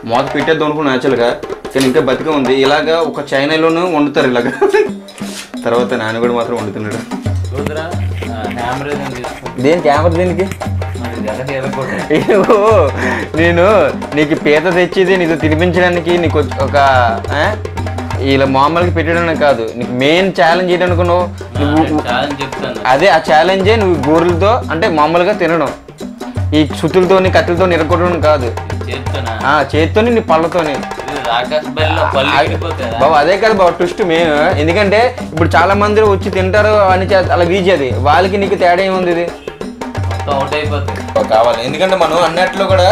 మూత పెట్టేద్దాం అనుకున్నా యాక్చువల్గా కానీ ఇంకా బతికే ఉంది ఇలాగా ఒక చైనాలోనూ వండుతారు ఇలాగా తర్వాత నాన్న కూడా మాత్రం వండుతున్నాడు చూద్దురా హ్యామర్ ఏదైనా తీసుకో దేని కెమెరా దేనికి మరి జగన్ ఎదగొట్టు ఏవో, నేను నీకు పీత తెచ్చేది నీకు తినిపించడానికి నీకు ఒక ఆ? ఇలా మామూలుగా పెట్టడానికి కాదు నీకు మెయిన్ ఛాలెంజ్ ఏంటనుకో నువ్వు నువ్వు చాలా చెప్తాను అదే ఆ ఛాలెంజే నువ్వు గోర్లతో అంటే మామూలుగా తినడం ఈ సుతులతోని కత్తులతో నిరగొట్టడం కాదు చేస్తానా ఆ చేత్తోని నీ పళ్ళతోని ఇది రాకాశ బెల్లో పళ్ళు ఎగిరిపోతారా బాబు అదే కదా బాబు ట్విస్ట్ మెయిన్ ఎందుకంటే ఇప్పుడు చాలా మంది వచ్చి తింటారు అని చే- అలా వీజీ అది వాళ్ళకి నీకు తేడా ఏముంది ఇది మొత్తం అవుట్ అయిపోతాయి కావాలి ఎందుకంటే మనం అన్నట్లు కూడా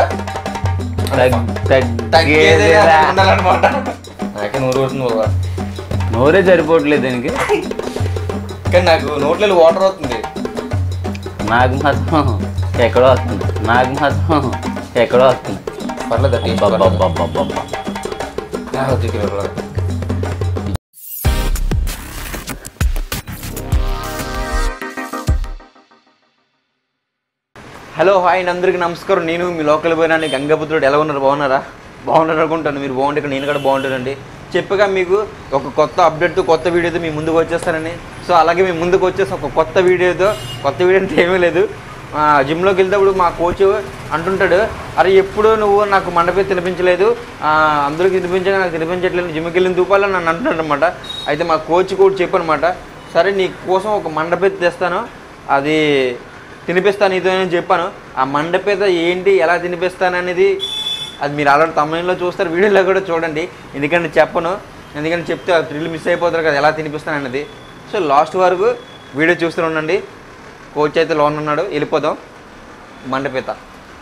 తగ్గేదే ఉండాలన్నమాట నాకే నూరు అవుతుంది బాబా నోరే సరిపోవట్లేదు దీనికి కానీ నాకు నోట్లో వాటర్ అవుతుంది నాకు మాత్రం ఎక్కడో వస్తుంది నాకు మాత్రం ఎక్కడో వస్తుంది పర్లేదు టేస్ట్ పర్లేదు. అబ్బబ్బబ్బబ్బబ్బబ్బ. ఆ, చికెన్ పర్లేదు. హలో హాయ్ అండి అందరికీ నమస్కారం నేను మీ లోకల్ పోయినా గంగపుత్రుడు ఎలా ఉన్నారు బాగున్నారా బాగున్నారు అనుకుంటాను మీరు బాగుంటే ఇక్కడ నేను కూడా బాగుంటానండి చెప్పగా మీకు ఒక కొత్త అప్డేట్తో కొత్త వీడియోతో మీ ముందుకు వచ్చేస్తానని సో అలాగే మీ ముందుకు వచ్చేసి ఒక కొత్త వీడియోతో కొత్త వీడియో అంటే ఏమీ లేదు ఆ, జిమ్లోకి వెళ్తేప్పుడు మా కోచ్ అంటుంటాడు అరే ఎప్పుడు నువ్వు నాకు మండపే తినిపించలేదు ఆ, అందరికి తినిపించగా నాకు తినిపించట్లేదు జిమ్కి వెళ్ళిన దూపాలని నన్ను అంటున్నాడు అనమాట అయితే మా కోచ్ కూడా చెప్పనమాట సరే నీ కోసం ఒక మండపే తెస్తాను అది తినిపిస్తాను నీతో అని చెప్పాను ఆ మండపేద ఏంటి ఎలా తినిపిస్తాను అనేది అది మీరు ఆల్రెడీ తమిళలో చూస్తారు వీడియోలో కూడా చూడండి ఎందుకంటే చెప్పను ఎందుకంటే చెప్తే ఆ థ్రిల్ మిస్ అయిపోతారు కదా ఎలా తినిపిస్తాను అనేది సో లాస్ట్ వరకు వీడియో చూస్తూ ఉండండి కోచ్ అయితే లోన్ ఉన్నాడు వెళ్ళిపోదాం మండపేత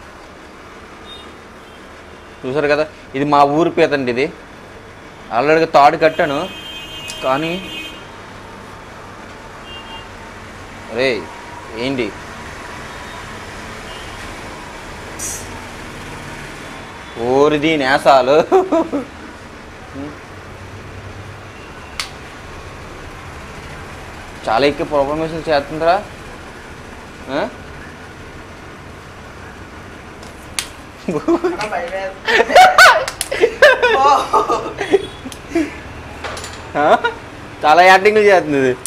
చూసారు కదా ఇది మా ఊరు పీత అండి ఇది ఆల్రెడీగా తాడు కట్టాను కానీ రే ఏంటి ఓరిది నేసాలు చాలా ఎక్కువ ప్రోగ్రామేషన్ చేస్తుందిరా ఆ? ఆ? చాలా యాక్టింగ్లు చేస్తుంది ఇది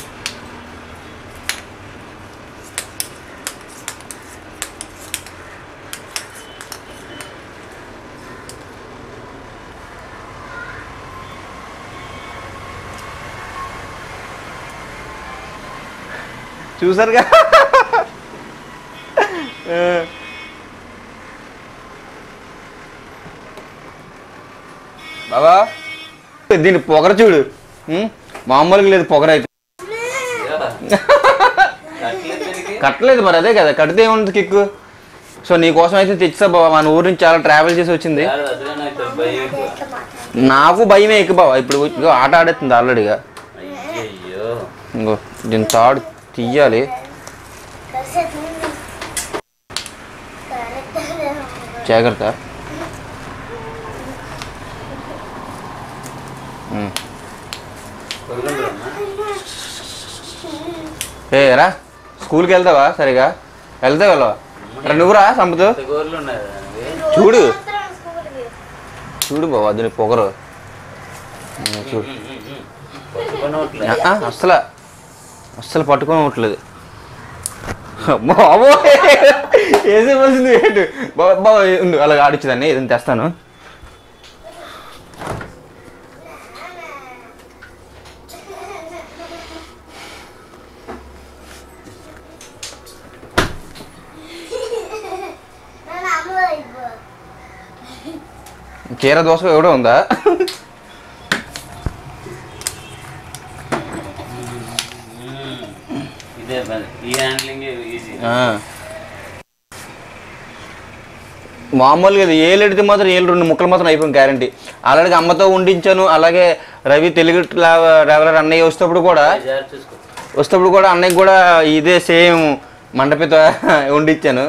చూసారుగా ఆ. బాబా దీని పొగర చూడు ఉం? మామూలుగా లేదు పొగర అయితే కట్లేదు దీనికి? కట్టలేదు మరి అదే కదా కడితే ఏముంది కిక్కు సో నీ కోసం అయితే తెచ్చా బాబా మన ఊరు నుంచి చాలా ట్రావెల్ చేసి వచ్చింది కాదు, అసలే నాకు ఇక్కడ భయం ఎక్కువ. నాకు భయమే ఎక్కువ బాబా ఇప్పుడు ఇగో ఆట ఆడేస్తుంది ఆల్రెడీగా అయ్యయ్యో ఇంకో దీని తాడు తీయాలి జాగ్రత్త ఉం. కొడుకుంటున్నా ఏ రా స్కూల్కి వెళ్తావా సరిగా వెళ్తావు వెళ్ళవా రా నువ్వురా సంపదు గోర్లు ఉన్నాయి దానికి. చూడు చూడు బాబా దీని పొగరు ఉం, చూడు పట్టుకోనట్లే. ఆ, అస్సలు అస్సలు పట్టుకోవట్లేదు బాబో వేసే వస్తుంది ఏంటి బాబా బాబా ఉండు అలా ఆడిచ్చేదాన్ని ఏదైనా తెస్తాను కీర దోశ ఎవడో ఉందా మ్మ్. ఇదే పని ఈ హ్యాండ్లింగ్ ఈజీ ఆ. మామూలుగా ఇది ఏళ్ళు ఎడితే మాత్రం ఏళ్ళు రెండు ముక్కలు మాత్రం అయిపోయింది గ్యారంటీ ఆల్రెడీ అమ్మతో వండించాను అలాగే రవి తెలుగు ట్రావెలర్ అన్నయ్య వచ్చేటప్పుడు కూడా జాగ్రత్త చూసుకో వచ్చేటప్పుడు కూడా అన్నయ్యకి కూడా ఇదే సేమ్ మండపితో వండిచ్చాను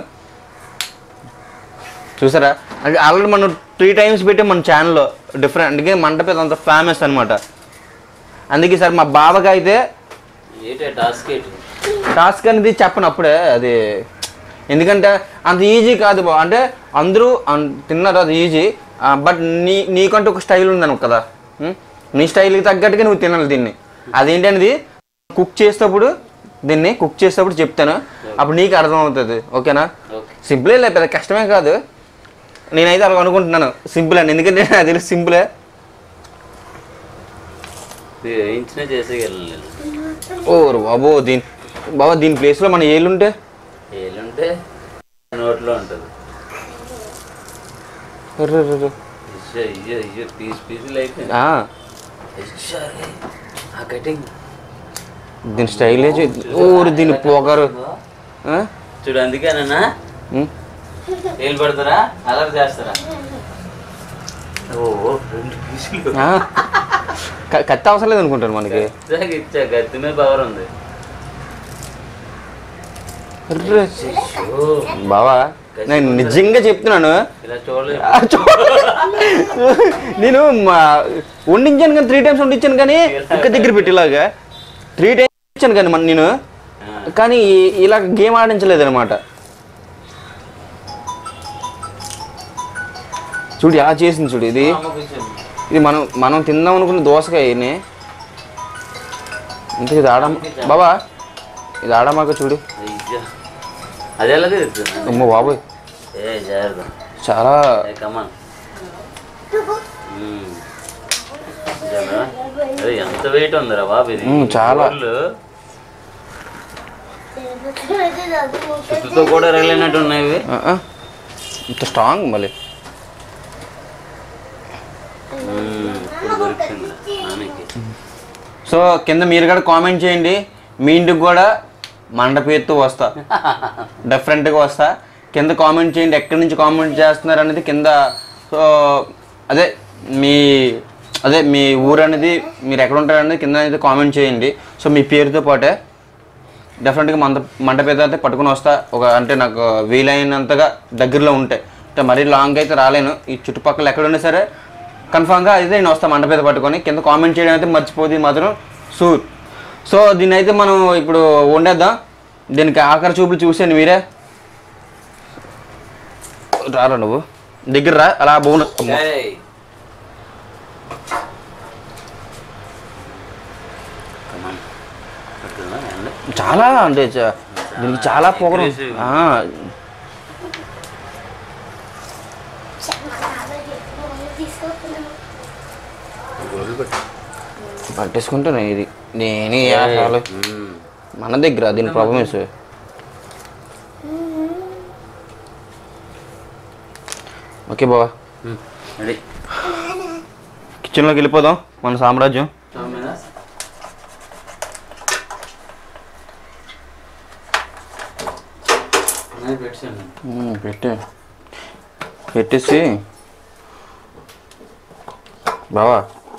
చూసారా అంటే ఆల్రెడీ మనం త్రీ టైమ్స్ పెట్టి మన ఛానల్లో డిఫరెంట్ అందుకే మండపేత అంత ఫేమస్ అనమాట అందుకే సార్ మా బావకి అయితే ఏంటి టాస్క్ ఏంటి టాస్క్ అనేది చెప్పను అప్పుడే అది ఎందుకంటే అంత ఈజీ కాదు బా అంటే అందరూ అన్- తిన్నారు అది ఈజీ బట్ నీ నీకంటూ ఒక స్టైల్ ఉందను కదా ఉం? నీ స్టైల్కి తగ్గట్టుగా నువ్వు తినాలి దీన్ని అదేంటి అనేది కుక్ చేసేటప్పుడు దీన్ని కుక్ చేసేటప్పుడు చెప్తాను అప్పుడు నీకు అర్థమవుతుంది ఓకేనా ఓకే సింపులే లేదు పెద్ద కష్టమే కాదు నేనైతే అలా అనుకుంటున్నాను సింపుల్ అని ఎందుకంటే నాకు తెలిసి సింపులే ఇది వేయించినా చేసేయగలను ఓ బాబో దీని బాబా దీని ప్లేస్లో మన ఏళ్ళుంటే ఏలుంటే నోట్లో ఉంటుంది అర్రే, అర్రే, అర్రే. ఇయ్యో ఇయ్యో ఇయ్యో పీస్ పీసులు అయిపోయింది ఆ, ఇచ్చారే. ఆ కటింగ్ దీని స్టైలే చూ- ఓరి దీని పోగారు ఆ? చూడు అందుకేనన్నా ఉం? ఏలు పడతారా అలర్ చేస్తారా ఓ రెండు పీసులు ఆ. క- కత్తి అవసరం లేదు అనుకుంటాను మనకి ఇచ్చాక ఇచ్చా గత్తి మీద పవర్ ఉంది అర్రే. ఓ బావా నేను నిజంగా చెప్తున్నాను ఇలా చూడలేదు ఆ, చూ- నేను మా వండించాను కానీ త్రీ టైమ్స్ వండించాను కానీ ఇంకా దగ్గర పెట్టేలాగా త్రీ టైమ్స్ ఇచ్చాను కానీ మన నేను కానీ ఈ- ఇలా గేమ్ ఆడించలేదు అనమాట చూడు ఎలా చేసింది చూడు ఇది ఇది మనం మనం తిందాం అనుకున్న దోసకాయని ఇంత ఇది ఆడ బాబా ఇది ఆడమాక చూడు అది ఎలా తెలుస్తుంది అమ్మో బాబోయ్ ఏ జాగ్రత్త చాలా ఏ కమాన్ అరే ఎంత వెయిట్ ఉందిరా బాబు ఇది మ్మ్, చాలా. గోళ్ళు చుట్టుతో కూడా రగిలినట్టు ఉన్నాయి ఇవి ఆ, ఆ. ఇంత స్ట్రాంగ్ మళ్ళీ మ్మ్, ఇప్పుడు దొరికింది నాన్నకి సో కింద మీరు కూడా కామెంట్ చేయండి మీ ఇంటికి కూడా మండ పేరుతో వస్తా డిఫరెంట్గా వస్తా కింద కామెంట్ చేయండి ఎక్కడి నుంచి కామెంట్ చేస్తున్నారు అనేది కింద సో అదే మీ అదే మీ ఊరు అనేది మీరు ఎక్కడ ఉంటారు అనేది కింద అనేది కామెంట్ చేయండి సో మీ పేరుతో పాటే డెఫినెట్గా మంట మంట పేద అయితే పట్టుకుని వస్తా ఒక అంటే నాకు వీలైనంతగా దగ్గరలో ఉంటాయి అంటే మరీ లాంగ్ అయితే రాలేను ఈ చుట్టుపక్కల ఎక్కడున్నా సరే కన్ఫామ్గా అయితే నేను వస్తాను మంట పేద పట్టుకొని కింద కామెంట్ చేయడం అయితే మర్చిపోతే మాత్రం సూర్ సో దీన్ని అయితే మనం ఇప్పుడు వండేద్దాం దీనికి ఆఖరి చూపులు చూసాను మీరే రారా నువ్వు దగ్గర రా అలా బోను ఏయ్. Come on. పట్టుకుందా ఎండ? చాలా అంటే చ- దీనికి చాలా పొగరు Aggressive. ఆ, గోళ్ళు పట్టు. పట్టేసుకుంటాను ఇది నేనే అసలు మ్మ్. మన దగ్గర దీని ప్రాబ్లమ్స్ ఓకే బావా మ్మ్. రెడీ కిచెన్లోకి వెళ్ళిపోదాం మన సామ్రాజ్యం స్టవ్ మీద నేను పెట్టాను మ్మ్, పెట్టే పెట్టేసి బావా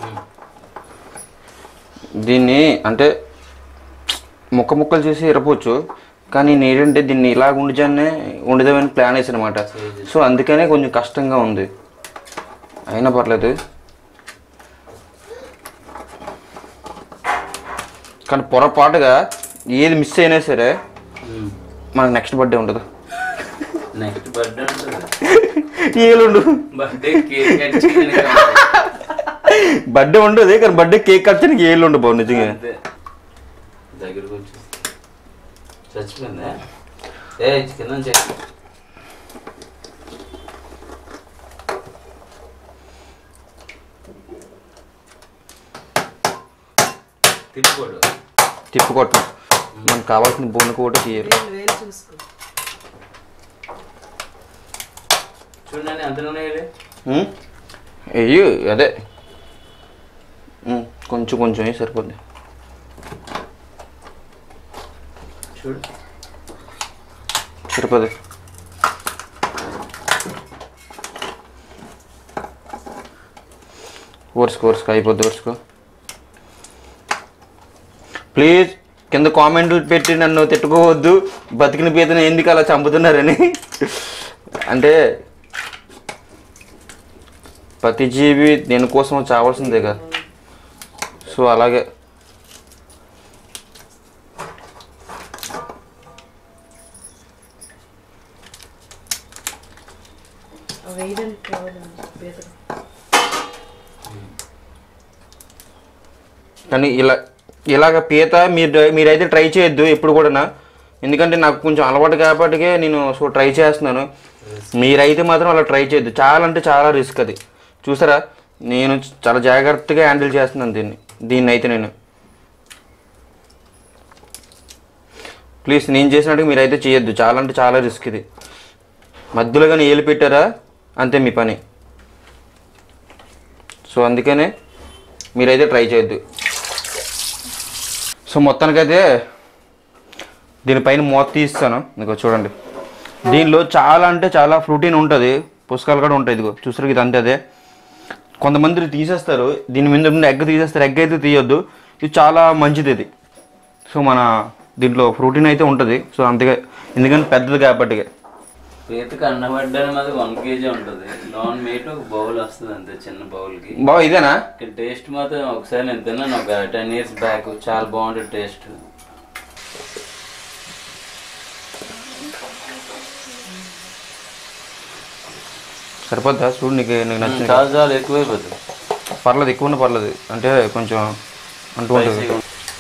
దీన్ని అంటే ముక్క ముక్కలు చేసి ఇరపొచ్చు కానీ నేనంటే దీన్ని ఇలాగ ఉండిచానే వండుదామని ప్లాన్ వేసాను అనమాట సో అందుకనే కొంచెం కష్టంగా ఉంది అయినా పర్లేదు కానీ పొరపాటుగా ఏది మిస్ అయినా సరే మనకు నెక్స్ట్ బర్త్డే ఉండదు నెక్స్ట్ బర్త్డే ఉంటుంది ఏలుండు బర్త్డే కేక్ కట్ చేయడానికి బర్త్డే ఉండదు కానీ బర్త్డే కేక్ కట్ చేయడానికి ఏళ్ళు ఉండు బాబు నిజంగా అంతే దగ్గరకు వచ్చి చచ్చిపోయిందా ఏ కింద చెప్పు తిప్పుకోడు తిప్పుకోవటం మనకు కావాల్సిన బొన్ను కూడా తీయాలి వేలు వేలు చూసుకో చూడండి అంత నూనె వేయలే ఉమ్? వెయ్యి అదే ఉమ్, కొంచెం కొంచెం వేయి సరిపోద్ది చూడు సరిపోద్ది ఓర్చుకో ఓర్చుకో అయిపోద్ది ఓర్చుకో ప్లీజ్ కింద కామెంట్లు పెట్టి నన్ను తిట్టుకోవద్దు బతికిన పీతను ఎందుకు అలా చంపుతున్నారని అంటే ప్రతి జీవి దేనికోసం చావాల్సిందే కదా సో అలాగే వేయడానికి కావాలి బేదరు కానీ ఇలా ఇలాగ పీత మీరు మీరైతే ట్రై చేయొద్దు ఎప్పుడు కూడా ఎందుకంటే నాకు కొంచెం అలవాటు కాబట్టికే నేను సో ట్రై చేస్తున్నాను మీరైతే మాత్రం అలా ట్రై చేయొద్దు చాలా అంటే చాలా రిస్క్ అది చూసారా నేను చాలా జాగ్రత్తగా హ్యాండిల్ చేస్తున్నాను దీన్ని దీన్ని అయితే నేను ప్లీజ్ నేను చేసినట్టుగా మీరైతే చేయొద్దు చాలా అంటే చాలా రిస్క్ ఇది మధ్యలో కానీ ఏలు పెట్టారా అంతే మీ పని సో అందుకనే మీరైతే ట్రై చేయొద్దు సో మొత్తానికైతే దీనిపైన మూత తీస్తాను ఇదిగో చూడండి దీనిలో చాలా అంటే చాలా ప్రోటీన్ ఉంటుంది పుస్తకాలు కూడా ఉంటాయి ఇదిగో చూసారు ఇది అంతే అదే కొంతమంది తీసేస్తారు దీని మీద ఉన్న ఎగ్ తీసేస్తారు ఎగ్ అయితే తీయొద్దు ఇది చాలా మంచిది ఇది సో మన దీంట్లో ప్రోటీన్ అయితే ఉంటుంది సో అంతగా ఎందుకంటే పెద్దది కాబట్టి పీతకి అన్నపడ్డానికి మాది వన్ కేజీ ఉంటుంది నాన్ మీట్ ఒక బౌల్ వస్తుంది అంతే చిన్న బౌల్కి బావ ఇదేనా టేస్ట్ మాత్రం ఒకసారి నేను తిన్నాను ఒక టెన్ ఇయర్స్ బ్యాక్ చాలా బాగుంటుంది టేస్ట్ సరిపోద్దా చూడు నీకు నీకు నచ్చింది చాలా చాలా ఎక్కువైపోతుంది పర్లేదు ఎక్కువ ఉన్న పర్లేదు అంటే కొంచెం అంటూ ఉంటుంది Spicy గా.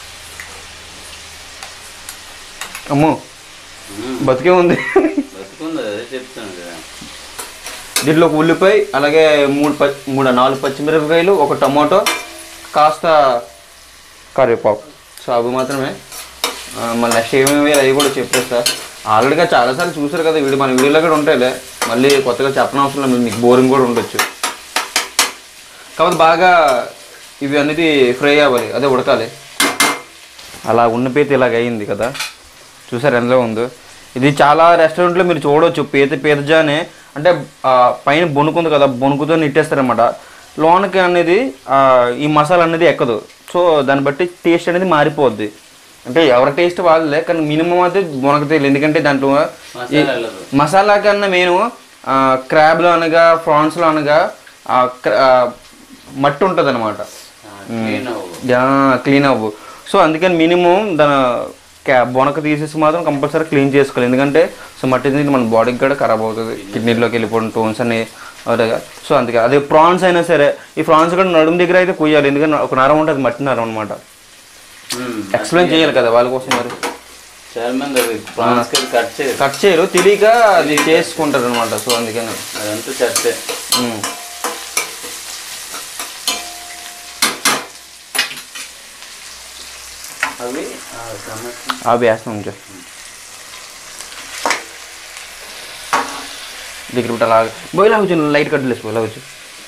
అమ్మో మ్మ్. బతికే ఉంది బతుకుంది అదే చెప్తాను కదా దీంట్లో ఒక ఉల్లిపాయ అలాగే మూడు ప మూడు నాలుగు పచ్చిమిరపకాయలు ఒక టమాటో కాస్త కరివేపాకు సో అవి మాత్రమే ఆ, మళ్ళీ నెక్స్ట్ ఏమేమి వేయాలి అవి కూడా చెప్పేస్తా ఆల్రెడీగా చాలాసార్లు చూసారు కదా వీడియో మన వీడియోలో కూడా ఉంటాయిలే మళ్ళీ కొత్తగా చెప్పనవసరం లేదు మీకు బోరింగ్ కూడా ఉండొచ్చు కాబట్టి బాగా ఇవి అనేది ఫ్రై అవ్వాలి అదే ఉడకాలి అలా ఉన్న పీత ఇలాగ అయింది కదా చూసారు ఎంతలో ఉందో ఇది చాలా రెస్టారెంట్లో మీరు చూడవచ్చు పీత పీతజానే అంటే ఆ, పైన బొనుకుంది కదా బొనుకుతో నెట్టేస్తారనమాట లోనకి అనేది ఆ, ఈ మసాలా అనేది ఎక్కదు సో దాన్ని బట్టి టేస్ట్ అనేది మారిపోద్ది అంటే ఎవరి టేస్ట్ వాళ్ళే కానీ మినిమం అయితే బొనకతేలు ఎందుకంటే దాంట్లో ఈ మసాలా వెళ్ళదు మసాలా కన్నా మెయిన్ క్రాబ్లో అనగా ప్రాన్స్లో అనగా ఆ, క్ర- ఆ, మట్టి ఉంటుంది అనమాట క్లీన్ అవ్వు క్లీన్ అవ్వు సో అందుకని మినిమం దాని క్యా బొనక తీసేసి మాత్రం కంపల్సరీ క్లీన్ చేసుకోవాలి ఎందుకంటే సో మట్టి తింటే మన బాడీకి కూడా ఖరాబ్ అవుతుంది కిడ్నీలోకి వెళ్ళిపోవడం టోన్స్ అన్ని అవుతాయి సో అందుకే అదే ప్రాన్స్ అయినా సరే ఈ ప్రాన్స్ కూడా నడుము దగ్గర అయితే కుయ్యాలి ఎందుకంటే ఒక నరం ఉంటుంది మట్టి నరం అనమాట మ్మ్. ఎక్స్ప్లెయిన్ చేయాలి కదా వాళ్ళ కోసం మరి చాలా మంది అవి ప్రాన్స్ కి కట్ చేయరు కట్ చేయరు తెలియక అది చేసుకుంటారు అనమాట సో అందుకని అదంతా చర్చే ఉమ్. అవి ఆ టమాటా అవి వేస్తాం కొంచెం దగ్గర పెట్టి అలా బోయిలా కూర్చొని లైట్ కట్టలేసి బోయిలా కూర్చో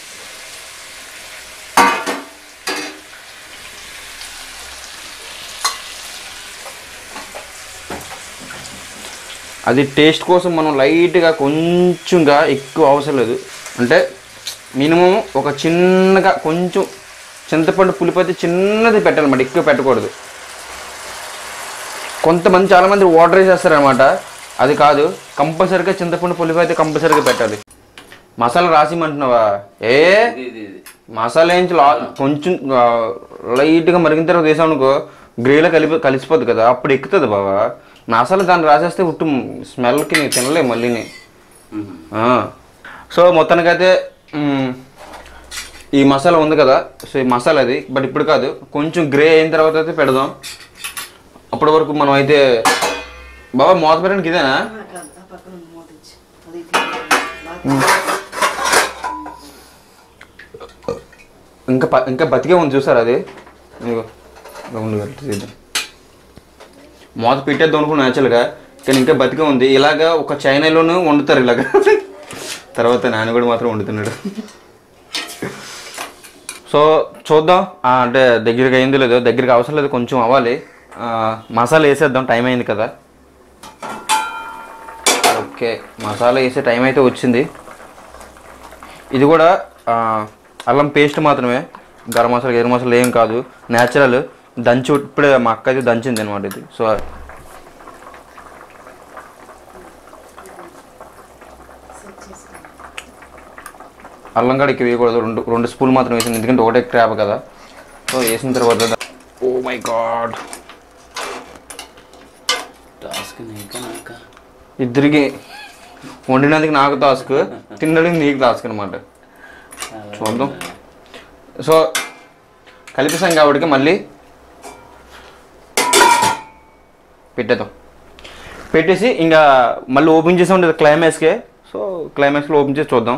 అది టేస్ట్ కోసం మనం లైట్గా కొంచెంగా ఎక్కువ అవసరం లేదు అంటే మినిమం ఒక చిన్నగా కొంచెం చింతపండు పులిపతి చిన్నది పెట్టాలన్నమాట ఎక్కువ పెట్టకూడదు కొంతమంది చాలామంది వాటర్ వేసేస్తారనమాట అది కాదు కంపల్సరీగా చింతపండు పులిపి అయితే కంపల్సరీగా పెట్టాలి మసాలా రాసిమంటున్నావా ఏ ఇది ఇది ఇది మసాలా వేయించి లా కొంచెం ఆ, లైట్గా మరిగిన తర్వాత వేసాం అనుకో గ్రేలో కలిపి కలిసిపోద్ది కదా అప్పుడు ఎక్కుతుంది బావా మసాలా దాన్ని రాసేస్తే ఉట్టు స్మెల్కి నేను తినలేము మళ్ళీని మ్మ్. ఆ. సో మొత్తానికైతే మ్, ఈ మసాలా ఉంది కదా సో ఈ మసాలా అది బట్ ఇప్పుడు కాదు కొంచెం గ్రే అయిన తర్వాత అయితే పెడదాం అప్పటి వరకు మనం అయితే బాబా మూత పెట్టడానికి ఇదేనా ఇంకా ప- ఇంకా బతికే ఉంది చూసారు అది ఇదిగో రౌండ్ కట్టేద్దాం మూత పెట్టేద్దాం అనుకున్నా యాక్చువల్గా కానీ ఇంకా బతికే ఉంది ఇలాగా ఒక చైనాలోనూ వండుతారు ఇలాగా తర్వాత నాన్న కూడా మాత్రం వండుతున్నాడు సో చూద్దాం ఆ, అంటే దగ్గరికి అయింది లేదో దగ్గరికి అవసరం లేదు కొంచెం అవ్వాలి ఆ, మసాలా వేసేద్దాం టైం అయింది కదా ఓకే మసాలా వేసే టైం అయితే వచ్చింది ఇది కూడా ఆ, అల్లం పేస్ట్ మాత్రమే గరం మసాలా గరం మసాలా ఏం కాదు న్యాచురల్ దంచి ఇప్పుడే మా అక్క అయితే దంచింది అనమాట ఇది సో అల్లం కాడికి వేయకూడదు రెండు రెండు స్పూన్ మాత్రం వేసింది ఎందుకంటే ఒకటే క్రాప్ కదా సో వేసిన తర్వాత ఓ మై గాడ్ టాస్క్ నీకా నాకా ఇద్దరికి వండినందుకు నాకు టాస్క్ తినడానికి నీకు టాస్క్ అనమాట చూద్దాం సో కలిపేసాం కాబట్టి మళ్ళీ పెట్టేద్దాం పెట్టేసి ఇంకా మళ్ళీ ఓపెన్ చేసి ఉంటుంది క్లైమాక్స్కే సో క్లైమాక్స్లో ఓపెన్ చేసి చూద్దాం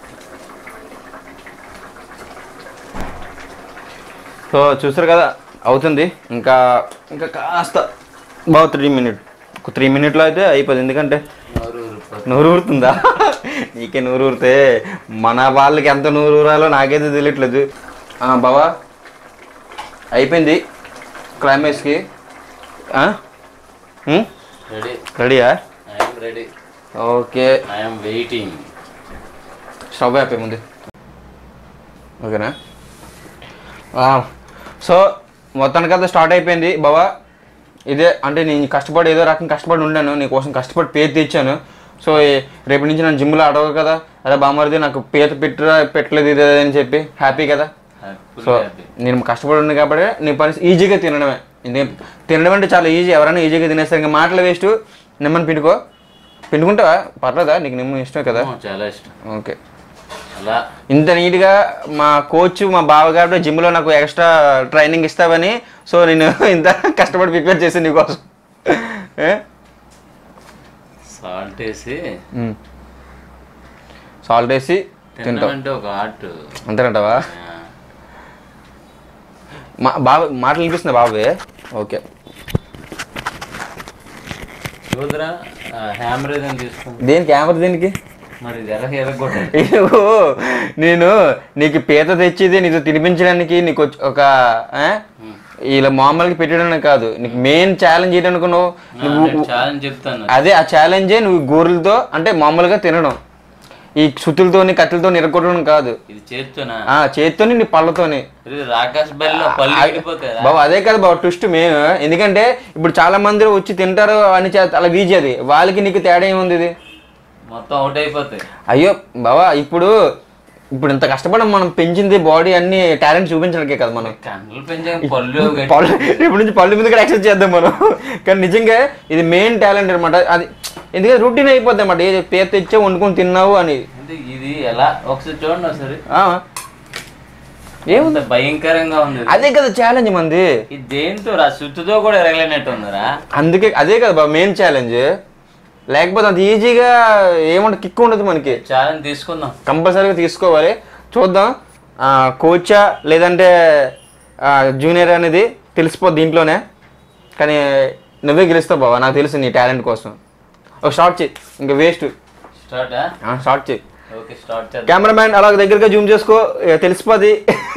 సో చూసారు కదా అవుతుంది ఇంకా ఇంకా కాస్త బాగా త్రీ మినిట్ ఒక త్రీ మినిట్లో అయితే అయిపోతుంది ఎందుకంటే నోరు ఊరిపోతుంది. నూరు ఊరుతుందా నీకే నూరు ఊరితే మన వాళ్ళకి ఎంత నూరు ఊరాలో నాకైతే తెలియట్లేదు ఆ, బావా అయిపోయింది క్లైమాక్స్కి ఆ? ఉం? రెడీ రెడీయా I'm ready okay I'm waiting stove అయిపోయి ముందు ఓకేనా ఆ, సో మొత్తానికంతా స్టార్ట్ అయిపోయింది బావా ఇదే అంటే నేను కష్టపడి ఏదో రకం కష్టపడి ఉండాను నీకోసం కష్టపడి పేరు తెచ్చాను సో ఈ- రేపటి నుంచి నన్ను జిమ్లో అడగవు కదా అరే బామ్మరిది నాకు పేత పెట్టరా పెట్టలేదు ఇదే అని చెప్పి హ్యాపీ కదా ఫుల్ సో హ్యాపీ నేను కష్టపడి ఉంది కాబట్టి నీ పని ఈజీగా తినడమే ఇది- తినడం అంటే చాలా ఈజీ ఎవరైనా ఈజీగా తినేస్తారు ఇంకా మాటలు వేస్ట్ నిమ్మని పిండుకో పిండుకుంటావా పర్లేదా నీకు నిమ్మ ఇష్టమే కదా చాలా ఇష్టం ఓకే అలా ఇంత నీట్గా మా కోచ్ మా బావగారు జిమ్లో నాకు ఎక్స్ట్రా ట్రైనింగ్ ఇస్తావని సో నేను ఇంత కష్టపడి ప్రిపేర్ చేసాను నీకోసం ఏ? సాల్ట్ వేసి మ్మ్. సాల్ట్ వేసి తినడం తింటాం అంటే ఒక ఆర్ట్ అంతేనంటావా మా బాబు మాటలు వినిపిస్తుంది బాబే ఓకే చూదరా హ్యామర్ ఏదైనా తీసుకుంది దేనికి కెమెరా దేనికి మరి ఇది ఎలా ఎరగొట్టాలి ఇదిగో, నేను నీకు పీత తెచ్చేది నీకు తినిపించడానికి నీకు వచ్చి- ఒక ఆ? ఇలా మామూలుగా పెట్టడానికి కాదు నీకు మెయిన్ ఛాలెంజ్ ఏంటి అనుకున్నావు నువ్వు చాలా చెప్తాను అదే ఆ ఛాలెంజే నువ్వు గోరులతో అంటే మామూలుగా తినడం ఈ సుతులతోని కత్తులతో నిరగొట్టడం కాదు ఇది చేత్తోనా ఆ చేత్తోని నీ పళ్ళతోని ఇది రాకాశ్ బెల్లో పళ్ళు విడిపోతాయి బాబు అదే కదా బాబు ట్విస్ట్ మెయిన్ ఎందుకంటే ఇప్పుడు చాలా మంది వచ్చి తింటారు అని చే- అలా ఈజీ అది వాళ్ళకి నీకు తేడా ఏముంది ఇది మొత్తం అవుట్ అయిపోతాయి అయ్యో బావా ఇప్పుడు ఇప్పుడు ఇంత కష్టపడి మనం పెంచింది బాడీ అన్ని టాలెంట్ చూపించడానికే కదా మనం కండ్లు పెంచాక పళ్ళు గట్టి- పళ్ళు ఇప్పుడు నుంచి పళ్ళు మీద కూడా ఎక్సర్సైజ్ చేద్దాం మనం కానీ నిజంగా ఇది మెయిన్ టాలెంట్ అనమాట అది ఎందుకంటే రొటీన్ అయిపోద్ది అనమాట ఏది పేరు తెచ్చే వండుకొని తిన్నావు అని అంటే ఇది ఎలా ఒకసారి చూడండి ఒకసారి ఆ. ఏముంది ఏముంది భయంకరంగా ఉంది ఇది. అదే కదా ఛాలెంజ్ మంది ఇది దేంతో రా సుత్తుతో కూడా ఎరగలేనట్టు ఉందిరా అందుకే అదే కదా బాబు మెయిన్ ఛాలెంజ్ లేకపోతే అంత ఈజీగా ఏమంటే కిక్ ఉండదు మనకి ఛాలెంజ్ తీసుకుందాం కంపల్సరీగా తీసుకోవాలి చూద్దాం ఆ, కోచా లేదంటే ఆ, జూనియర్ అనేది తెలిసిపోద్ది దీంట్లోనే కానీ నువ్వే గెలుస్తావు బాబా నాకు తెలుసు నీ టాలెంట్ కోసం ఒక షార్ట్ చేయి ఇంకా వేస్ట్ స్టార్ట్ షార్ట్ చేయి ఓకే స్టార్ట్ చేద్దాం కెమెరామ్యాన్ అలా దగ్గరగా జూమ్ చేసుకో ఇక తెలిసిపోద్ది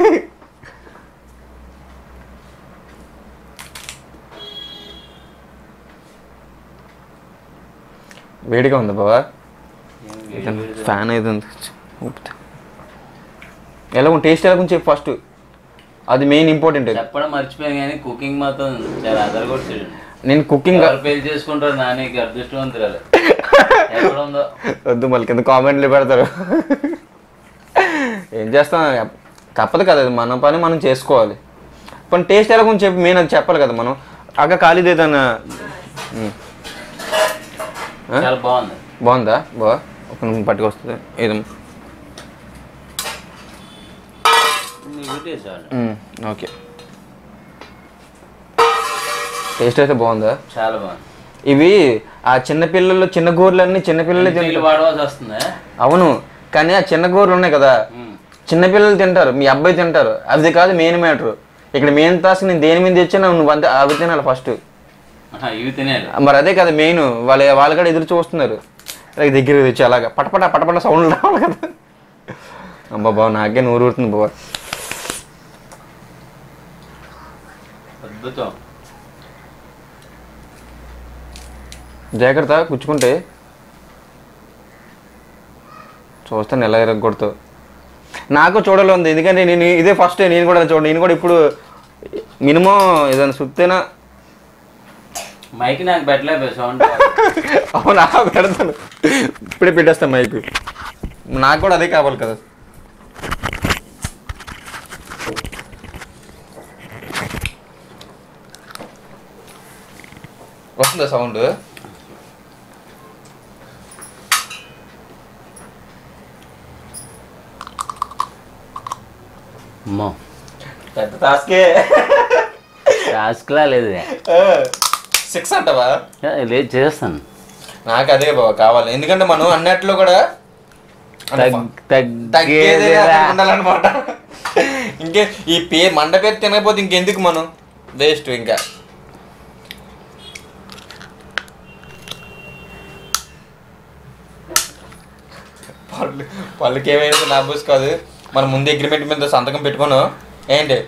వేడిగా ఉంది బాబా ఏం వేడి వేడి. ఫ్యాన్ అయితే ఉంది ఊపుతా. ఎలా ఉంది టేస్ట్ ఎలా ఉంది చెప్పు ఫస్ట్ అది మెయిన్ ఇంపార్టెంట్ చెప్పడం మర్చిపోయాను కానీ కుకింగ్ మాత్రం చాలా అదరగొట్టాడు నేను కుకింగ్ ఎవరు పెళ్లి చేసుకుంటారు నానికి అదృష్టవంతురాలు ఎక్కడ ఉందో వద్దు మళ్ళీ కింద కామెంట్లు పెడతారు ఏం చేస్తాం తప్పదు కదా అది మన పని మనం చేసుకోవాలి पण టేస్ట్ ఎలా కొంచెం చెప్పి మెయిన్ అది చెప్పాలి కదా మనం అక్క ఖాళీది ఏదన్నా ఉమ్. ఆ? చాలా బాగుంది బాగుందా బా ఒక నిమిషం పట్టుకొస్తుంది ఏదో నీ వీడియో చాలు ఉమ్, ఓకే టేస్ట్ అయితే బాగుందా చాలా బాగుంది ఇవి ఆ చిన్న పిల్లలు చిన్న గోర్లన్నీ చిన్న పిల్లలే నీళ్ళు తింటారు వాడవలసి వస్తుందా అవును కానీ ఆ చిన్న గోర్లు ఉన్నాయి కదా ఉమ్. చిన్న పిల్లలు తింటారు మీ అబ్బాయి తింటారు అది కాదు మెయిన్ మ్యాటర్ ఇక్కడ మెయిన్ టాస్క్ నేను దేని మీద తెచ్చినా నువ్వు అంతే అవి తినాలి ఫస్ట్ ఆహా, ఇవి తినేది మరి అదే కదా మెయిన్ వాళ్ళ వాళ్ళు కూడా ఎదురు చూస్తున్నారు అలాగే దగ్గర తెచ్చి అలాగా పటపట పటపట సౌండ్ రావాలి కదా అబ్బా బావ నాకే నూరు ఊరుతుంది బావ అద్భుతం జాగ్రత్త గుచ్చుకుంటే చూస్తాను ఎలా ఎరగొడతావు నాకు చూడాలి ఉంది ఎందుకంటే నేను ఇదే ఫస్ట్ నేను కూడా చూడండి నేను కూడా ఇప్పుడు మినిమం ఏదైనా సుత్తేనా మైక్ నాకు పెట్టలేదు సౌండ్ అవునా పెడతాను ఇప్పుడే పెట్టేస్తాను మైక్ నాకు కూడా అదే కావాలి కదా వస్తుందా సౌండ్ అమ్మో పెద్ద టాస్కే టాస్క్లా లేదు సిక్స్ అంటవా ఏ, లేదు చేస్తాను నాకు అదే బావ కావాలి ఎందుకంటే మనం అన్నట్లో కూడా అంటే తగ్ తగ్గేదే తగ్గేదిరా. ఉండాలన్నమాట ఇంకే ఈ పే మండ పేరు తినకపోతే ఇంకెందుకు మనం వేస్ట్ ఇంకా పళ్ళు పళ్ళకి ఏమైనా నా బూస్ కాదు మనం ముందు అగ్రిమెంట్ మీద సంతకం పెట్టుకోను ఏంటి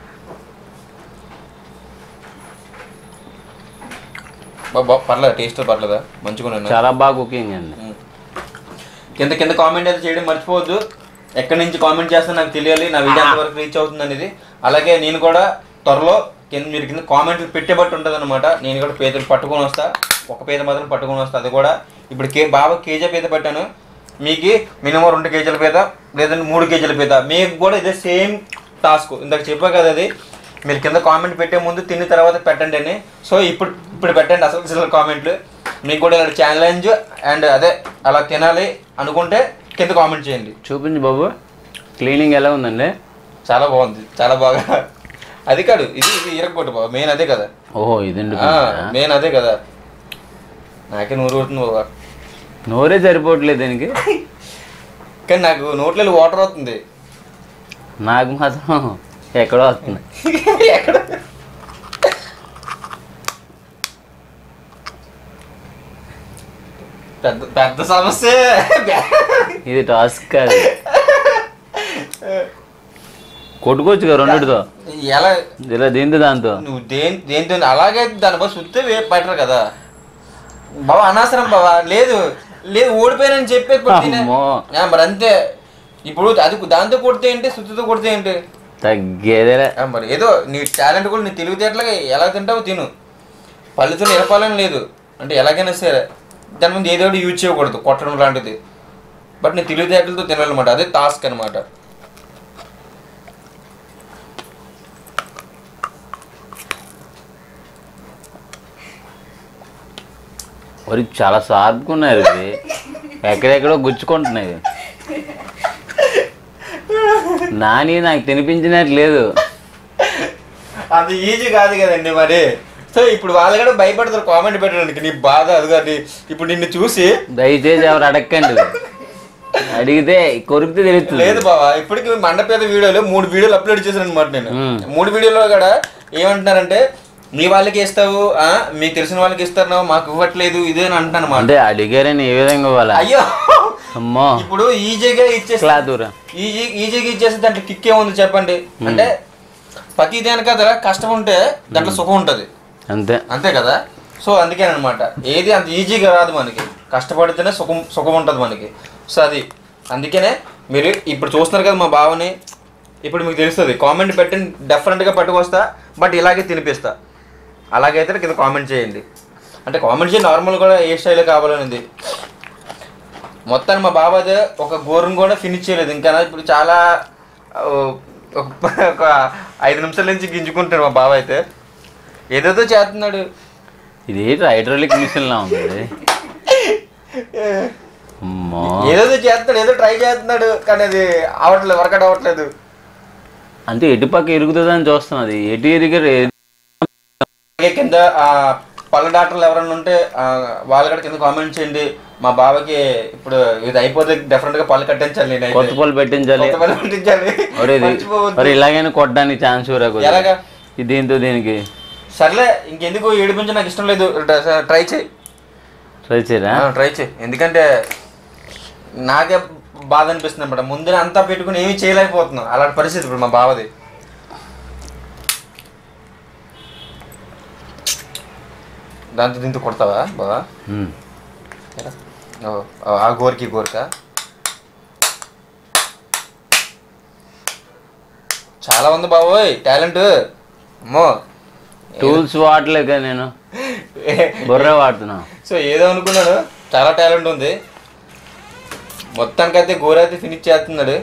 బాబా పర్లేదు టేస్ట్ పర్లేదా మంచిగా ఉన్నాను చాలా బాగా కుకింగ్ అండి కింద కింద కామెంట్ అయితే చేయడం మర్చిపోవద్దు ఎక్కడి నుంచి కామెంట్ చేస్తే నాకు తెలియాలి నా వీడియో ఎంతవరకు రీచ్ అవుతుంది అనేది అలాగే నేను కూడా త్వరలో కింద మీరు కింద కామెంట్లు పెట్టే బట్టి ఉంటుంది అనమాట నేను కూడా పేదలు పట్టుకొని వస్తా ఒక పేద మాత్రం పట్టుకొని వస్తా అది కూడా ఇప్పుడు కే బాబా కేజీ పేద పెట్టాను మీకు మినిమం రెండు కేజీల పేద లేదంటే మూడు కేజీల పేద మీకు కూడా ఇదే సేమ్ టాస్క్ ఇందాక చెప్పా కదా అది మీరు కింద కామెంట్ పెట్టే ముందు తిన్న తర్వాత పెట్టండి అని సో ఇప్పుడు ఇప్పుడు పెట్టండి అసలు అసలు కామెంట్లు మీకు కూడా ఇలాంటి ఛాలెంజ్ అండ్ అదే అలా తినాలి అనుకుంటే కింద కామెంట్ చేయండి చూపించు బాబు క్లీనింగ్ ఎలా ఉందండి చాలా బాగుంది చాలా బాగా అది కాదు ఇది ఇది ఇరగొట్టు బాబా మెయిన్ అదే కదా ఓహో ఇదండి మెయిన్ అదే కదా నాకే నూరు ఊరుతుంది బాబా నోరే సరిపోవట్లేదు దీనికి కానీ నాకు నోట్లో వాటర్ అవుతుంది నాకు మాత్రం ఎక్కడో వస్తుంది ఎక్కడ పెద్ద పెద్ద సమస్య ఇది టాస్క్ కాదు కొట్టుకోవచ్చు కదా రెండిటితో ఎలా ఇలా దీంతో దాంతో నువ్వు దేని దేంతో అలాగే దాని బస్ సుత్తే బెటర్ కదా బాబా అనవసరం బాబా లేదు లేదు ఓడిపోయానని చెప్పే కొట్టిన అమ్మో. ఆ, మరి అంతే ఇప్పుడు అది దాంతో కొడితే ఏంటి సుత్తితో కొడితే ఏంటి తగ్గేదేలే ఆ, మరి ఏదో నీ టాలెంట్ కూడా నీ తెలివితేటలుగా ఎలా తింటావో తిను పళ్ళుతో నిరపాలని లేదు అంటే ఎలాగైనా సరే దాని ముందు ఏదో ఒకటి యూజ్ చేయకూడదు కొట్టడం లాంటిది బట్ నీ తెలివితేటలతో తినాలన్నమాట అదే టాస్క్ అనమాట మరి చాలా షార్ప్గా ఉన్నారు ఇది ఎక్కడెక్కడో గుచ్చుకుంటున్నాయి నాని నాకు తినిపించినట్టు లేదు అంత ఈజీ కాదు కదండి మరి సో ఇప్పుడు వాళ్ళు కూడా భయపడతారు కామెంట్ పెట్టడానికి నీ బాధ అది కాదు ఇప్పుడు నిన్ను చూసి దయచేసి ఎవరు అడగండి అడిగితే కొరికితే తెలుస్తుంది లేదు బావా ఇప్పటికి మండపేద వీడియోలు మూడు వీడియోలు అప్లోడ్ చేశాను అనమాట నేను మ్మ్. మూడు వీడియోలో కూడా ఏమంటున్నారంటే మీ వాళ్ళకి ఇస్తావు ఆ, మీకు తెలిసిన వాళ్ళకి ఇస్తున్నావు మాకు ఇవ్వట్లేదు ఇదే అని అంటున్నాను అనమాట అంటే అడిగారని ఏ విధంగా ఇవ్వాలా అయ్యో అమ్మో ఇప్పుడు ఈజీగా ఇచ్చేసి క్లాదూరా ఈజీ ఈజీగా ఇచ్చేసి దాంట్లో కిక్ ఏముంది చెప్పండి అంటే ప్రతి దేని కదా కష్టం ఉంటే దాంట్లో సుఖం ఉంటుంది అంతే అంతే కదా సో అందుకేనమాట ఏది అంత ఈజీగా రాదు మనకి కష్టపడితేనే సుఖం సుఖం ఉంటుంది మనకి సో అది అందుకనే మీరు ఇప్పుడు చూస్తున్నారు కదా మా బావని ఇప్పుడు మీకు తెలుస్తుంది కామెంట్ పెట్టండి డెఫరెంట్గా పట్టుకొస్తా బట్ ఇలాగే తినిపిస్తా అలాగైతే కింద కామెంట్ చేయండి అంటే కామెంట్ చేయండి నార్మల్ కూడా ఏ స్టైల్లో కావాలనేది మొత్తాన్ని మా బావ అయితే ఒక గోరును కూడా ఫినిష్ చేయలేదు ఇంకా ఇప్పుడు చాలా ఆ, ఒక ఒక ఐదు నిమిషాల నుంచి గింజుకుంటాడు మా బావ అయితే ఏదేదో చేస్తున్నాడు ఇది హైడ్రాలిక్ మిషన్ లా ఉంది అమ్మో ఏదేదో చేస్తున్నాడు ఏదో ట్రై చేస్తున్నాడు కానీ అది అవ్వట్లేదు వర్కౌట్ అవ్వట్లేదు అంటే ఎటు పక్క ఇరుగుతుందని చూస్తున్నది ఎటు ఇరిగారు అలాగే కింద ఆ, పళ్ళ డాక్టర్లు ఎవరైనా ఉంటే ఆ, వాళ్ళు కూడా కింద కామెంట్ చేయండి మా బావకి ఇప్పుడు ఇది అయిపోతే డెఫినెట్ గా పళ్ళు కట్టించాలి నేనైతే. కొత్త పళ్ళు పెట్టించాలి కొత్త పళ్ళు కట్టించాలి ఒరే ఇది- మర్చిపోవద్దు. మరి ఇలాగైనా కొట్టడానికి ఛాన్స్ రాకూడదు ఎలాగా ఇది దీంతో దీనికి సర్లే ఇంకెందుకు ఏడిపించి నాకు ఇష్టం లేదు ట్రై చేయి ట్రై చేయరా ట్రై చేయి ఎందుకంటే నాకే బాధ అనిపిస్తుంది అనమాట ముందు అంతా పెట్టుకుని ఏమీ చేయలేకపోతున్నాం అలాంటి పరిస్థితి ఇప్పుడు మా బావది దాంతో దీంతో కొడతావా బావా ఉమ్. ఓ, ఆ గోరికి గోరక చాలా ఉంది బాబోయ్ టాలెంట్ అమ్మో టూల్స్ వాడలేక నేను బుర్ర వాడుతున్నా సో ఏదో అనుకున్నాను చాలా టాలెంట్ ఉంది మొత్తానికైతే గోర అయితే ఫినిష్ చేస్తున్నాడు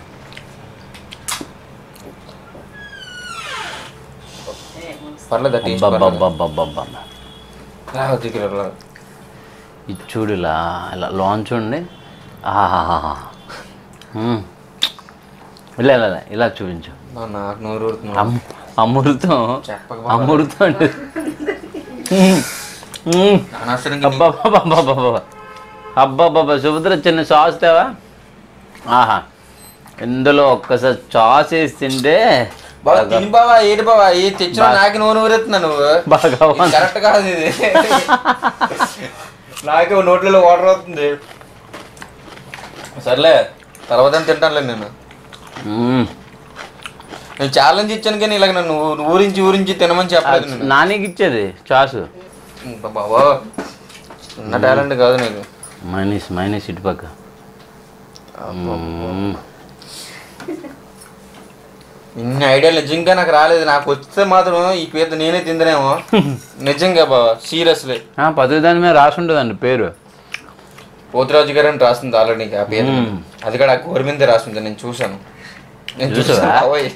పర్లేదు టేస్ట్ పర్లేదు. అబ్బబ్బబ్బబ్బబ్బబ్బ. రా, దగ్గర రా. ఇది చూడు ఇలా ఇలా లాంచ్ ఉండి ఆహాహాహా. మ్మ్. ఇలా ఇలా ఇలా, ఇలా చూపించు బా, నాకు నోరు ఊరుతుంది అమ్- అమృతం చెప్పక అమృతం అంటే మ్మ్. మ్మ్. అనవసరంగా నీ- అబ్బాబ్బాబ్బాబ్బా అబ్బాబ్బాబ్బా సుభద్ర చిన్న సాస్ తేవా ఆహా ఇందులో ఒక్కసారి సాస్ వేసి తింటే బావా తిని బావా ఏడు బావా ఏ తెచ్చిన నాకు నోరు ఊరెత్తున్నా నువ్వు బాగా ఇది కరెక్ట్ కాదు ఇది నాకే నోట్లలో వాటర్ అవుతుంది సర్లే తర్వాత తింటానులే నేను మ్మ్. నేను ఛాలెంజ్ ఇచ్చాను కానీ ఇలాగ నన్ను ఊ- ఊరించి ఊరించి తినమని చెప్పలేదు నేను నానికి ఇచ్చేది చాసు ఇంకా బావా చిన్న టాలెంట్ కాదు నీకు మైనస్ మైనస్ ఇటు పక్క మ్మ్. ఇన్ని ఐడియాలు నిజంగా నాకు రాలేదు నాకు వస్తే మాత్రం ఈ పేరు నేనే తిందనేమో నిజంగా బావా సీరియస్లీ ఆ, పదవి దాని మీద రాసి ఉంటుందండి పేరు పోతురాజు గారు అని రాస్తుంది ఆల్రెడీ ఆ పేరు మ్మ్. అది కూడా ఆ గోరు మీదే రాస్తుంది నేను చూశాను నేను చూసావా? చూసాను బావోయ్.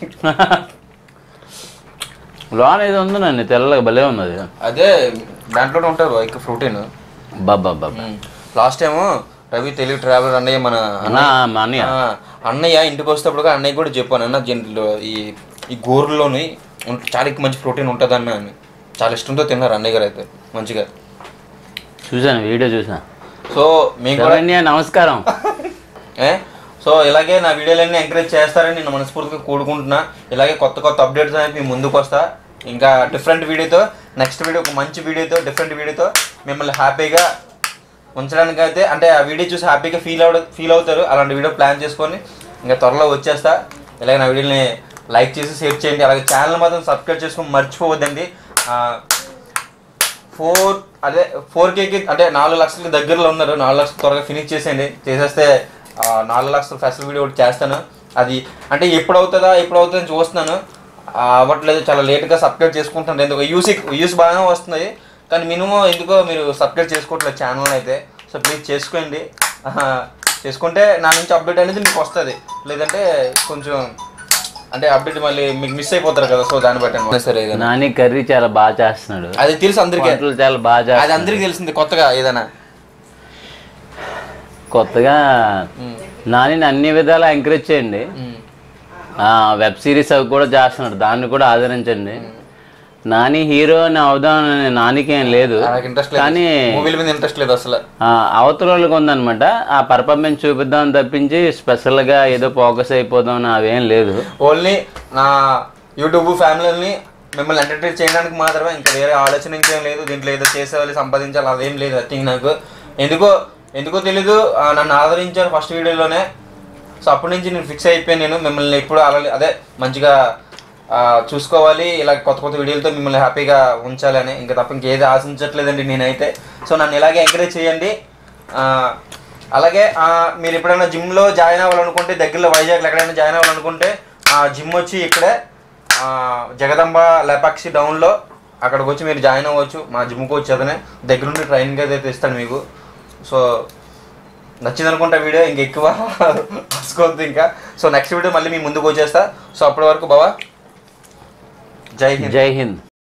లోన్ ఏదో ఉందండి తెల్లగా భలే ఉన్నది అదే దాంట్లోనే ఉంటారు ఇక ప్రోటీన్ బాబా బాబా last time Ravi Telugu traveller అన్నయ్య మన అన్నా మా అన్నయ్య ఆ, అన్నయ్య ఇంటికి వచ్చేటప్పుడు అన్నయ్య కూడా చెప్పాను అన్న దీంట్లో ఈ ఈ గోరులోని ఉం- చాలా ఎక్కువ మంచి ప్రోటీన్ ఉంటుంది అన్న అని చాలా ఇష్టంతో తిన్నారు అన్నయ్య గారు అయితే మంచిగా చూసాను వీడియో చూసాను సో మేము కూడా శరణ్య నమస్కారం ఏ సో ఇలాగే నా వీడియోలన్నీ ఎంకరేజ్ చేస్తారని నేను మనస్ఫూర్తిగా కూడుకుంటున్నా ఇలాగే కొత్త కొత్త అప్డేట్స్ అనేది మీ ముందుకు వస్తా ఇంకా డిఫరెంట్ వీడియోతో నెక్స్ట్ వీడియో ఒక మంచి వీడియోతో డిఫరెంట్ వీడియోతో మిమ్మల్ని హ్యాపీగా ఉంచడానికి అయితే అంటే ఆ వీడియో చూసి హ్యాపీగా ఫీల్ అవ ఫీల్ అవుతారు అలాంటి వీడియో ప్లాన్ చేసుకొని ఇంకా త్వరలో వచ్చేస్తా ఇలాగే నా వీడియోని లైక్ చేసి షేర్ చేయండి అలాగే ఛానల్ మాత్రం సబ్స్క్రైబ్ చేసుకొని మర్చిపోవద్దండి ఆ, ఫోర్ అదే ఫోర్ కేకి అంటే నాలుగు లక్షలకి దగ్గరలో ఉన్నారు నాలుగు లక్షలు త్వరగా ఫినిష్ చేసేయండి చేసేస్తే ఆ, నాలుగు లక్షల ఫెస్టివల్ వీడియో ఒకటి చేస్తాను అది అంటే ఎప్పుడు అవుతుందా ఎప్పుడు అవుతుందని చూస్తున్నాను ఆ, అవ్వట్లేదు చాలా లేట్గా సబ్స్క్రైబ్ చేసుకుంటాను ఎందుకు యూస్ యూస్ బాగానే వస్తున్నాయి కానీ మినిమం ఎందుకో మీరు సబ్స్క్రైబ్ చేసుకోవట్లేదు ఛానల్ అయితే సో ప్లీజ్ చేసుకోండి ఆహా, చేసుకుంటే నా నుంచి అప్డేట్ అనేది మీకు వస్తుంది లేదంటే కొంచెం అంటే అప్డేట్ మళ్ళీ మీకు మిస్ అయిపోతారు కదా సో దాన్ని బట్టి అనమాట. సరే ఏదైనా నాని కర్రీ చాలా బాగా చేస్తున్నాడు అది తెలుసు అందరికీ వంటలు చాలా బాగా అది చేస్తున్నాడు అందరికి తెలిసింది కొత్తగా ఏదైనా కొత్తగా నాని అన్ని విధాలా ఎంకరేజ్ చేయండి ఆ, వెబ్ సిరీస్ అవి కూడా చేస్తున్నాడు దాన్ని కూడా ఆదరించండి నాని హీరో అని అవుదామని నానికి ఏం లేదు నాకు ఇంట్రెస్ట్ లేదు కానీ మూవీల మీద ఇంట్రెస్ట్ లేదు అసలు ఆ, అవతల వాళ్ళకి ఉందన్నమాట ఆ పర్ఫార్మెన్స్ చూపిద్దాం తప్పించి స్పెషల్గా ఏదో ఫోకస్ అయిపోదాం అని అవేం లేదు ఓన్లీ నా యూట్యూబ్ ఫ్యామిలీని మిమ్మల్ని ఎంటర్టైన్ చేయడానికి మాత్రమే ఇంకా వేరే ఆలోచన ఇంకేం లేదు దీంట్లో ఏదో చేసేవాళ్ళు సంపాదించాలి అదేం లేదు నథింగ్ నాకు ఎందుకో ఎందుకో తెలీదు ఆ, నన్ను ఆదరించారు ఫస్ట్ వీడియోలోనే సో అప్పటి నుంచి నేను ఫిక్స్ అయిపోయాను నేను మిమ్మల్ని ఎప్పుడు అలా అదే మంచిగా ఆ, చూసుకోవాలి ఇలా కొత్త కొత్త వీడియోలతో మిమ్మల్ని హ్యాపీగా ఉంచాలి అని ఇంకా తప్ప ఇంకేది ఆశించట్లేదండి నేనైతే సో నన్ను ఇలాగే ఎంకరేజ్ చేయండి ఆ, అలాగే ఆ, మీరు ఎప్పుడైనా జిమ్లో జాయిన్ అవ్వాలనుకుంటే దగ్గరలో వైజాగ్లో ఎక్కడైనా జాయిన్ అవ్వాలనుకుంటే ఆ జిమ్ వచ్చి ఇక్కడే ఆ, జగదంబ లేపాక్షి డౌన్లో అక్కడికి వచ్చి మీరు జాయిన్ అవ్వచ్చు మా జిమ్కి వచ్చి అతనే దగ్గరుండి ట్రైనింగ్ అయితే ఇస్తాను మీకు సో నచ్చింది అనుకుంటా వీడియో ఇంక ఎక్కువ రాసుకోవద్దు ఇంకా సో నెక్స్ట్ వీడియో మళ్ళీ మీ ముందుకు వచ్చేస్తా సో అప్పటి వరకు బావా జై హింద్ జై హింద్